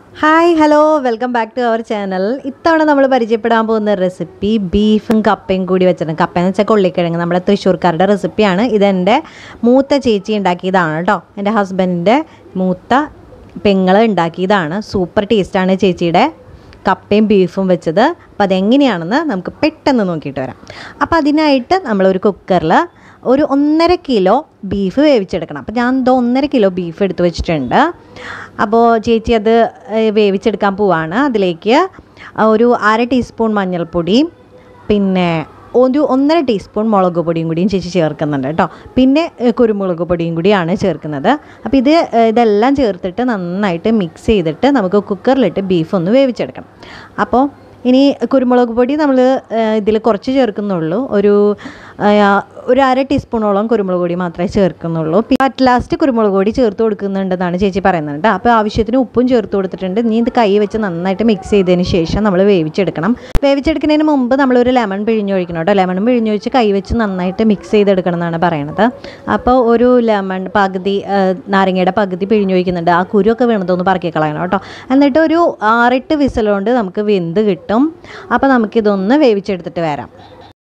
hi hello welcome back to our channel ഇത്തവണ നമ്മൾ പരിചയപ്പെടാൻ പോകുന്ന റെസിപ്പി ബീഫും കപ്പയും കൂടി വെച്ചിട്ടുണ്ട് കപ്പ എന്ന് വെച്ചാൽ കൊള്ളിക്കിഴങ്ങ് നമ്മുടെ തൃശ്ശൂർക്കാരുടെ റെസിപ്പിയാണ് ഇതെൻ്റെ മൂത്ത ചേച്ചി ഉണ്ടാക്കിയതാണ് കേട്ടോ എൻ്റെ ഹസ്ബൻഡിൻ്റെ മൂത്ത പെങ്ങൾ ഉണ്ടാക്കിയതാണ് സൂപ്പർ ടേസ്റ്റാണ് ചേച്ചിയുടെ കപ്പയും ബീഫും വെച്ചത് അപ്പോൾ അതെങ്ങനെയാണെന്ന് നമുക്ക് പെട്ടെന്ന് നോക്കിയിട്ട് വരാം അപ്പോൾ അതിനായിട്ട് നമ്മളൊരു കുക്കറിൽ ഒരു ഒന്നര കിലോ ബീഫ് വേവിച്ചെടുക്കണം അപ്പോൾ ഞാൻ എന്തോ ഒന്നര കിലോ ബീഫ് എടുത്ത് വെച്ചിട്ടുണ്ട് അപ്പോൾ ചേച്ചി അത് ഏഹ്, വേവിച്ചെടുക്കാൻ പോവാണ് അതിലേക്ക് ഒരു അര ടീസ്പൂൺ മഞ്ഞൾപ്പൊടി പിന്നെ ഒരു ഒന്നര ടീസ്പൂൺ മുളക് പൊടിയും കൂടിയും ചേച്ചി ചേർക്കുന്നുണ്ട് കേട്ടോ പിന്നെ ഏഹ്, കുരുമുളക് പൊടിയും കൂടിയാണ് ചേർക്കുന്നത് അപ്പോൾ ഇത് ഏഹ്, ഇതെല്ലാം ചേർത്തിട്ട് നന്നായിട്ട് മിക്സ് ചെയ്തിട്ട് നമുക്ക് കുക്കറിലിട്ട് ബീഫ് ഒന്ന് വേവിച്ചെടുക്കണം അപ്പോൾ ഇനി കുരുമുളക് പൊടി നമ്മൾ ഇതിൽ കുറച്ച് ചേർക്കുന്നുള്ളൂ ഒരു ആ, ഒരു അര ടീസ്പൂണോളം കുരുമുളക് പൊടി മാത്രമേ ചേർക്കുന്നുള്ളൂ പിന്നെ അറ്റ് ലാസ്റ്റ് കുരുമുളക് പൊടി ചേർത്ത് കൊടുക്കുന്നുണ്ടെന്നാണ് ചേച്ചി പറയുന്നത് കേട്ടോ അപ്പോൾ ആവശ്യത്തിന് ഉപ്പും ചേർത്ത് കൊടുത്തിട്ടുണ്ട് ഇനി ഇത് കൈ വെച്ച് നന്നായിട്ട് മിക്സ് ചെയ്തതിന് ശേഷം നമ്മൾ വേവിച്ചെടുക്കണം വേവിച്ചെടുക്കുന്നതിന് മുമ്പ് നമ്മളൊരു ലെമൺ പിഴിഞ്ഞൊഴിക്കണം കേട്ടോ ലെമൺ പിഴിഞ്ഞൊഴിച്ച് കൈ വെച്ച് നന്നായിട്ട് മിക്സ് ചെയ്തെടുക്കണം എന്നാണ് പറയണത് അപ്പോൾ ഒരു ലെമൺ പകുതി ആ, നാരങ്ങയുടെ പകുതി പിഴിഞ്ഞൊഴിക്കുന്നുണ്ട് ആ കുരുവൊക്കെ വീണതൊന്ന് പറക്കി കളയണം കേട്ടോ എന്നിട്ട് ഒരു ആറെട്ട് വിസലുകൊണ്ട് നമുക്ക് വെന്ത് കിട്ടും അപ്പോൾ നമുക്കിതൊന്ന് വേവിച്ചെടുത്തിട്ട് വരാം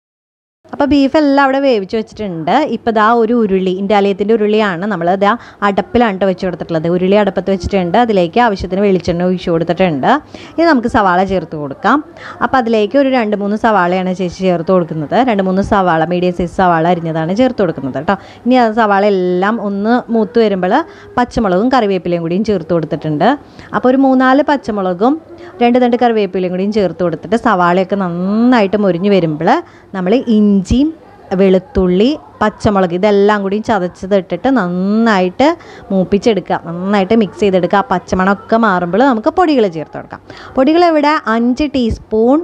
അപ്പോൾ ബീഫ് എല്ലാം അവിടെ വേവിച്ച് വെച്ചിട്ടുണ്ട് ഇപ്പോൾ ദാ ഒരു ഉരുളി ഇൻഡാലിയത്തിൻ്റെ ഉരുളിയാണ് നമ്മൾ ദാ അടപ്പിലാണ് ട്ടോ വെച്ച് കൊടുത്തിട്ടുള്ളത് ഉരുളി അടപ്പത്ത് വെച്ചിട്ടുണ്ട് അതിലേക്ക് ആവശ്യത്തിന് വെളിച്ചെണ്ണ ഒഴിച്ച് കൊടുത്തിട്ടുണ്ട് ഇനി നമുക്ക് സവാള ചേർത്ത് കൊടുക്കാം അപ്പോൾ അതിലേക്ക് ഒരു രണ്ട് മൂന്ന് സവാളയാണ് ചേച്ചി ചേർത്ത് കൊടുക്കുന്നത് രണ്ട് മൂന്ന് സവാള മീഡിയം സൈസ് സവാള അരിഞ്ഞതാണ് ചേർത്ത് കൊടുക്കുന്നത് കേട്ടോ ഇനി ആ സവാള എല്ലാം ഒന്ന് മൂത്ത് വരുമ്പോൾ പച്ചമുളകും കറിവേപ്പിലയും കൂടിയും ചേർത്ത് കൊടുത്തിട്ടുണ്ട് അപ്പോൾ ഒരു മൂന്നാല് പച്ചമുളകും രണ്ട് തണ്ട് കറിവേപ്പിലയും കൂടിയും ചേർത്ത് കൊടുത്തിട്ട് സവാളയൊക്കെ നന്നായിട്ട് മുരിഞ്ഞ് വരുമ്പോൾ നമ്മൾ ഇഞ്ചിയും വെളുത്തുള്ളി പച്ചമുളക് ഇതെല്ലാം കൂടിയും ചതച്ചത് ഇട്ടിട്ട് നന്നായിട്ട് മൂപ്പിച്ചെടുക്കുക നന്നായിട്ട് മിക്സ് ചെയ്തെടുക്കുക ആ പച്ചമണമൊക്കെ മാറുമ്പോൾ നമുക്ക് പൊടികൾ ചേർത്ത് കൊടുക്കാം പൊടികൾ ഇവിടെ അഞ്ച് ടീസ്പൂൺ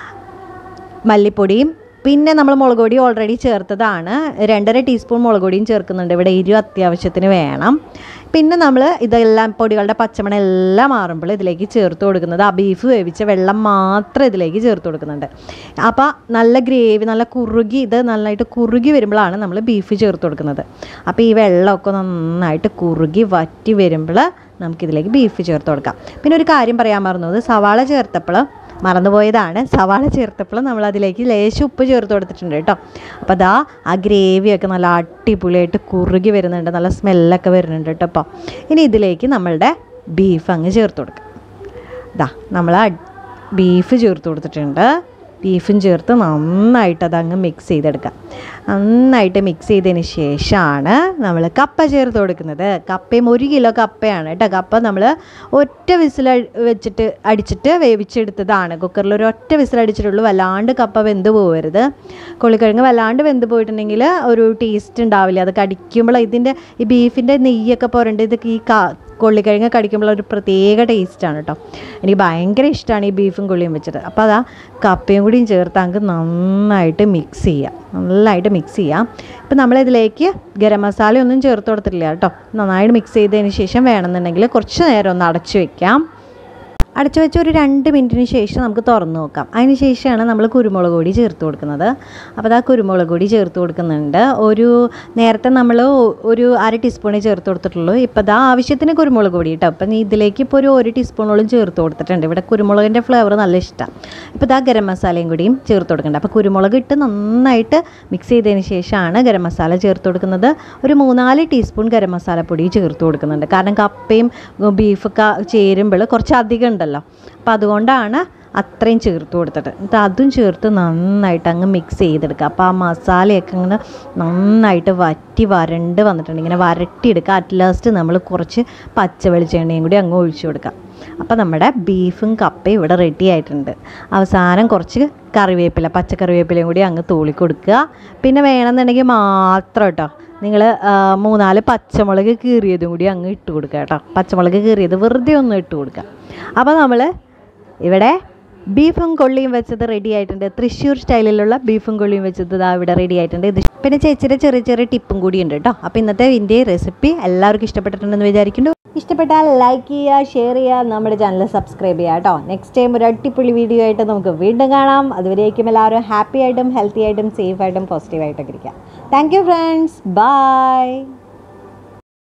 മല്ലിപ്പൊടിയും പിന്നെ നമ്മൾ മുളക് പൊടി ഓൾറെഡി ചേർത്തതാണ് രണ്ടര ടീസ്പൂൺ മുളക് പൊടിയും ചേർക്കുന്നുണ്ട് ഇവിടെ എരിവ് അത്യാവശ്യത്തിന് വേണം പിന്നെ നമ്മൾ ഇതെല്ലാം പൊടികളുടെ പച്ചമണം എല്ലാം മാറുമ്പോൾ ഇതിലേക്ക് ചേർത്ത് കൊടുക്കുന്നത് ആ ബീഫ് വേവിച്ച വെള്ളം മാത്രം ഇതിലേക്ക് ചേർത്ത് കൊടുക്കുന്നുണ്ട് അപ്പോൾ നല്ല ഗ്രേവി നല്ല കുറുകി ഇത് നന്നായിട്ട് കുറുകി വരുമ്പോഴാണ് നമ്മൾ ബീഫ് ചേർത്ത് കൊടുക്കുന്നത് അപ്പോൾ ഈ വെള്ളമൊക്കെ നന്നായിട്ട് കുറുകി വറ്റി വരുമ്പോൾ നമുക്കിതിലേക്ക് ബീഫ് ചേർത്ത് കൊടുക്കാം പിന്നെ ഒരു കാര്യം പറയാൻ മറന്നത് സവാള ചേർത്തപ്പോൾ മറന്നുപോയതാണ് സവാള ചേർത്തപ്പോൾ നമ്മൾ അതിലേക്ക് ലേശം ഉപ്പ് ചേർത്ത് കൊടുത്തിട്ടുണ്ട് കേട്ടോ അപ്പോൾ അതാ ആ ഗ്രേവിയൊക്കെ നല്ല അടിപൊളിയായിട്ട് കുറുകി വരുന്നുണ്ട് നല്ല സ്മെല്ലൊക്കെ വരുന്നുണ്ട് കേട്ടോ അപ്പോൾ ഇനി ഇതിലേക്ക് നമ്മളുടെ ബീഫ് അങ്ങ് ചേർത്ത് കൊടുക്കാം ഇതാ നമ്മൾ ആ ബീഫ് ചേർത്ത് കൊടുത്തിട്ടുണ്ട് ബീഫും ചേർത്ത് നന്നായിട്ട് അതങ്ങ് മിക്സ് ചെയ്തെടുക്കാം നന്നായിട്ട് മിക്സ് ചെയ്തതിന് ശേഷമാണ് നമ്മൾ കപ്പ ചേർത്ത് കൊടുക്കുന്നത് കപ്പയും ഒരു കിലോ കപ്പയാണ് കേട്ടോ കപ്പ നമ്മൾ ഒറ്റ വിസിൽ വെച്ചിട്ട് അടിച്ചിട്ട് വേവിച്ചെടുത്തതാണ് കുക്കറിൽ ഒരു ഒറ്റ വിസിൽ അടിച്ചിട്ടുള്ളൂ വല്ലാണ്ട് കപ്പ വെന്ത് പോകരുത് കൊള്ളിക്കിഴങ്ങ് വല്ലാണ്ട് വെന്ത് പോയിട്ടുണ്ടെങ്കിൽ ഒരു ടേസ്റ്റ് ഉണ്ടാവില്ല അത് കടിക്കുമ്പോൾ ഇതിൻ്റെ ഈ ബീഫിൻ്റെ നെയ്യൊക്കെ പോരണ്ട് ഇത് ഈ കാ കൊള്ളിക്കിഴങ്ങ് കടിക്കുമ്പോൾ ഒരു പ്രത്യേക ടേസ്റ്റാണ് കേട്ടോ എനിക്ക് ഭയങ്കര ഇഷ്ടമാണ് ഈ ബീഫും കൊള്ളിയും വെച്ചിട്ട് അപ്പോൾ അതാ കപ്പയും കൂടിയും ചേർത്ത് അങ്ങ് നന്നായിട്ട് മിക്സ് ചെയ്യാം നന്നായിട്ട് മിക്സ് ചെയ്യാം ഇപ്പം നമ്മളിതിലേക്ക് ഗരം മസാല ഒന്നും ചേർത്ത് കൊടുത്തിട്ടില്ല കേട്ടോ നന്നായിട്ട് മിക്സ് ചെയ്തതിന് ശേഷം വേണമെന്നുണ്ടെങ്കിൽ കുറച്ച് നേരം ഒന്ന് അടച്ചു വെക്കാം അടച്ചു വെച്ച് ഒരു രണ്ട് മിനിറ്റിന് ശേഷം നമുക്ക് തുറന്ന് നോക്കാം അതിന് ശേഷമാണ് നമ്മൾ കുരുമുളക് പൊടി ചേർത്ത് കൊടുക്കുന്നത് അപ്പോൾ ആ കുരുമുളക് പൊടി ചേർത്ത് കൊടുക്കുന്നുണ്ട് ഒരു നേരത്തെ നമ്മൾ ഒരു അര ടീസ്പൂണേ ചേർത്ത് കൊടുത്തിട്ടുള്ളൂ ഇപ്പോൾ അതാ ആവശ്യത്തിന് കുരുമുളക് പൊടി കേട്ടോ അപ്പം ഇതിലേക്ക് ഇപ്പോൾ ഒരു ഒരു ടീസ്പൂണോളം ചേർത്ത് കൊടുത്തിട്ടുണ്ട് ഇവിടെ കുരുമുളകിൻ്റെ ഫ്ലേവർ നല്ല ഇഷ്ടമാണ് ഇപ്പോൾ ഇതാ ഗരം മസാലയും കൂടിയും ചേർത്ത് കൊടുക്കുന്നുണ്ട് അപ്പോൾ കുരുമുളക് ഇട്ട് നന്നായിട്ട് മിക്സ് ചെയ്തതിന് ശേഷമാണ് ഗരം മസാല ചേർത്ത് കൊടുക്കുന്നത് ഒരു മൂന്നാല് ടീസ്പൂൺ ഗരം മസാല പൊടി ചേർത്ത് കൊടുക്കുന്നുണ്ട് കാരണം കപ്പയും ബീഫൊക്കെ ചേരുമ്പോൾ കുറച്ച് അധികം ഉണ്ടല്ലോ അപ്പോൾ അതുകൊണ്ടാണ് അത്രയും ചേർത്ത് കൊടുത്തിട്ട് എന്നിട്ട് അതും ചേർത്ത് നന്നായിട്ട് അങ്ങ് മിക്സ് ചെയ്തെടുക്കുക അപ്പോൾ ആ മസാലയൊക്കെ ഇങ്ങനെ നന്നായിട്ട് വറ്റി വരണ്ട് വന്നിട്ടുണ്ട് ഇങ്ങനെ വരട്ടിയെടുക്കുക അറ്റ് ലാസ്റ്റ് നമ്മൾ കുറച്ച് പച്ച വെളിച്ചെണ്ണയും കൂടി അങ്ങ് ഒഴിച്ചു കൊടുക്കുക അപ്പോൾ നമ്മുടെ ബീഫും കപ്പയും ഇവിടെ റെഡി ആയിട്ടുണ്ട് അവസാനം കുറച്ച് കറിവേപ്പില പച്ചക്കറിവേപ്പിലയും കൂടി അങ്ങ് തൂളി കൊടുക്കുക പിന്നെ വേണമെന്നുണ്ടെങ്കിൽ മാത്രം കേട്ടോ നിങ്ങൾ മൂന്നാല് പച്ചമുളക് കീറിയതും കൂടി അങ്ങ് ഇട്ട് കൊടുക്കുക കേട്ടോ പച്ചമുളക് കീറിയത് വെറുതെ ഒന്ന് ഇട്ട് കൊടുക്കുക അപ്പോൾ നമ്മൾ ഇവിടെ ബീഫും കൊള്ളിയും വെച്ചത് റെഡി ആയിട്ടുണ്ട് തൃശ്ശൂർ സ്റ്റൈലിലുള്ള ബീഫും കൊള്ളിയും വെച്ചത് ഇതാ ഇവിടെ റെഡി ആയിട്ടുണ്ട് ഇത് പിന്നെ ചേച്ചിയുടെ ചെറിയ ചെറിയ ടിപ്പും കൂടി ഉണ്ട് കേട്ടോ അപ്പോൾ ഇന്നത്തെ ഇതിൻ്റെ റെസിപ്പി എല്ലാവർക്കും ഇഷ്ടപ്പെട്ടിട്ടുണ്ടെന്ന് വിചാരിക്കുന്നു ഇഷ്ടപ്പെട്ടാൽ ലൈക്ക് ചെയ്യുക ഷെയർ ചെയ്യുക നമ്മുടെ ചാനൽ സബ്സ്ക്രൈബ് ചെയ്യുക കേട്ടോ നെക്സ്റ്റ് ടൈം ഒരു അടിപൊളി വീഡിയോ ആയിട്ട് നമുക്ക് വീണ്ടും കാണാം അതുവരേക്കും എല്ലാവരും ഹാപ്പി ആയിട്ടും ഹെൽത്തി ആയിട്ടും സേഫ് ആയിട്ടും പോസിറ്റീവ് ആയിട്ടൊക്കെ ഇരിക്കുക താങ്ക് യു ഫ്രണ്ട്സ് ബൈ